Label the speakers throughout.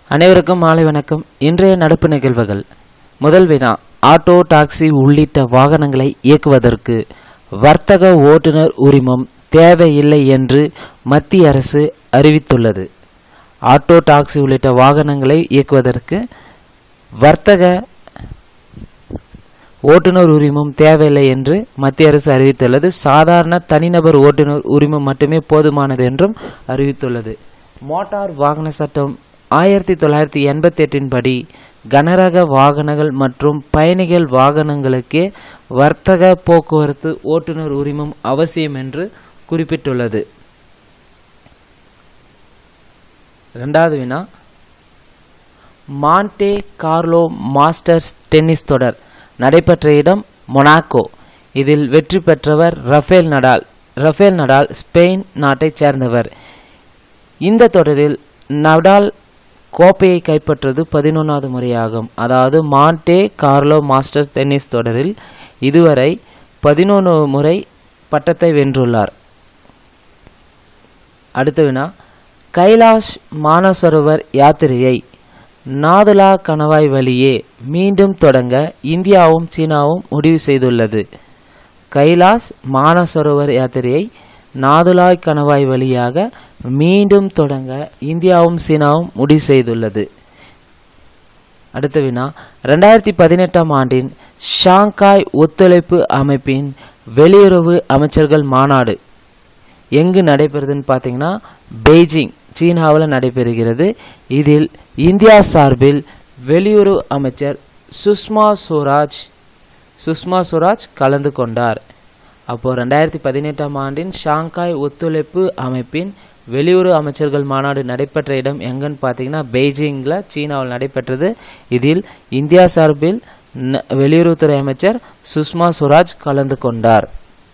Speaker 1: அனைவருக்கும் மாலை வணக்கம் இன்றைய நடப்பு நிகழ்வுகள் முதல் வினா ஆட்டோ டாக்ஸி உள்ளிட்ட வாகனங்களை இயக்குவதற்கு வர்த்தக ஓட்டுநர் உரிமம் தேவையில்லை என்று மத்திய அரசு அறிவித்துள்ளது ஆட்டோ டாக்ஸி உள்ளிட்ட வாகனங்களை இயக்குவதற்கு வர்த்தக ஓட்டுநர் உரிமம் தேவையில்லை என்று மத்திய அரசு அறிவித்துள்ளது சாதாரண தனிநபர் ஓட்டுநர் உரிமம் மட்டுமே போதுமானது என்றும் அறிவித்துள்ளது மோட்டார் வாகன சட்டம் ஆயிரத்தி தொள்ளாயிரத்தி எண்பத்தி எட்டின் படி கனரக வாகனங்கள் மற்றும் பயணிகள் வாகனங்களுக்கே வர்த்தக போக்குவரத்து ஓட்டுநர் உரிமம் அவசியம் என்று குறிப்பிட்டுள்ளது இரண்டாவது வினா மாண்டே கார்லோ மாஸ்டர்ஸ் டென்னிஸ் தொடர் நடைபெற்ற இடம் மொனாக்கோ இதில் வெற்றி பெற்றவர் Rafael Nadal Rafael Nadal Spain நாட்டைச் சேர்ந்தவர் இந்த தொடரில் நடால் கோப்பையை கைப்பற்றது பதினொன்றாவது முறையாகும் அதாவது மாண்டே கார்லோ மாஸ்டர்ஸ் டென்னிஸ் தொடரில் இதுவரை பதினொன்று முறை பட்டத்தை வென்றுள்ளார் அடுத்த வினா கைலாஷ் மானசரோவர் யாத்திரையை நாதுலா கணவாய் வழியே மீண்டும் தொடங்க இந்தியாவும் சீனாவும் முடிவு செய்துள்ளது கைலாஸ் மானசரோவர் யாத்திரையை நாதுலாய் கணவாய் வழியாக மீண்டும் தொடங்க இந்தியாவும் சீனாவும் முடிவு செய்துள்ளது அடுத்த வினா ரெண்டாயிரத்தி பதினெட்டாம் ஆண்டின் ஷாங்காய் ஒத்துழைப்பு அமைப்பின் வெளியுறவு அமைச்சர்கள் மாநாடு எங்கு நடைபெறுதுன்னு பார்த்தீங்கன்னா பெய்ஜிங் சீனாவில் நடைபெறுகிறது இதில் இந்தியா சார்பில் வெளியுறவு அமைச்சர் சுஷ்மா சுவராஜ் சுஷ்மா சுவராஜ் கலந்து கொண்டார் அப்போ ரெண்டாயிரத்தி பதினெட்டாம் ஆண்டின் ஷாங்காய் ஒத்துழைப்பு அமைப்பின் வெளியுறவு அமைச்சர்கள் மாநாடு நடைபெற்ற இடம் எங்கன்னு பார்த்தீங்கன்னா பெய்ஜிங்கில் சீனாவில் நடைபெற்றது இதில் இந்தியா சார்பில் ந- வெளியுறவுத்துறை அமைச்சர் சுஷ்மா சுவராஜ் கலந்து கொண்டார்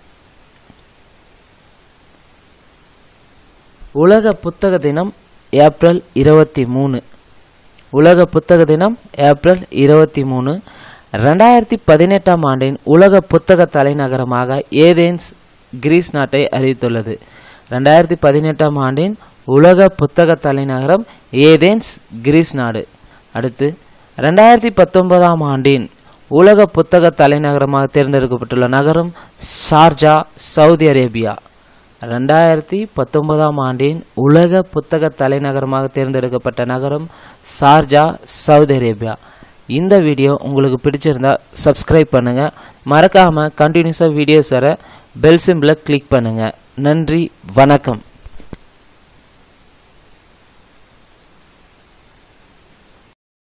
Speaker 1: உலக புத்தக தினம் ஏப்ரல் இருபத்தி மூணு உலக புத்தக தினம் ஏப்ரல் இருபத்தி மூணு ரெண்டாயிரத்தி பதினெட்டாம் ஆண்டின் உலக புத்தக தலைநகரமாக ஏதேன்ஸ் கிரீஸ் நாட்டை அறிவித்துள்ளது ரெண்டாயிரத்தி பதினெட்டாம் ஆண்டின் உலக புத்தக தலைநகரம் ஏதேன்ஸ் கிரீஸ் நாடு அடுத்து ரெண்டாயிரத்தி பத்தொன்பதாம் ஆண்டின் உலக புத்தக தலைநகரமாக தேர்ந்தெடுக்கப்பட்டுள்ள நகரம் ஷார்ஜா சவுதி அரேபியா ரெண்டாயிரத்தி பத்தொன்பதாம் ஆண்டின் உலக புத்தக தலைநகரமாக தேர்ந்தெடுக்கப்பட்ட நகரம் ஷார்ஜா சவுதி அரேபியா இந்த வீடியோ உங்களுக்கு பிடிச்சிருந்தா சப்ஸ்கிரைப் பண்ணுங்க மறக்காம கண்டினியூஸாக வீடியோஸ் வர பெல் சிம்பிளை கிளிக் பண்ணுங்க நன்றி வணக்கம்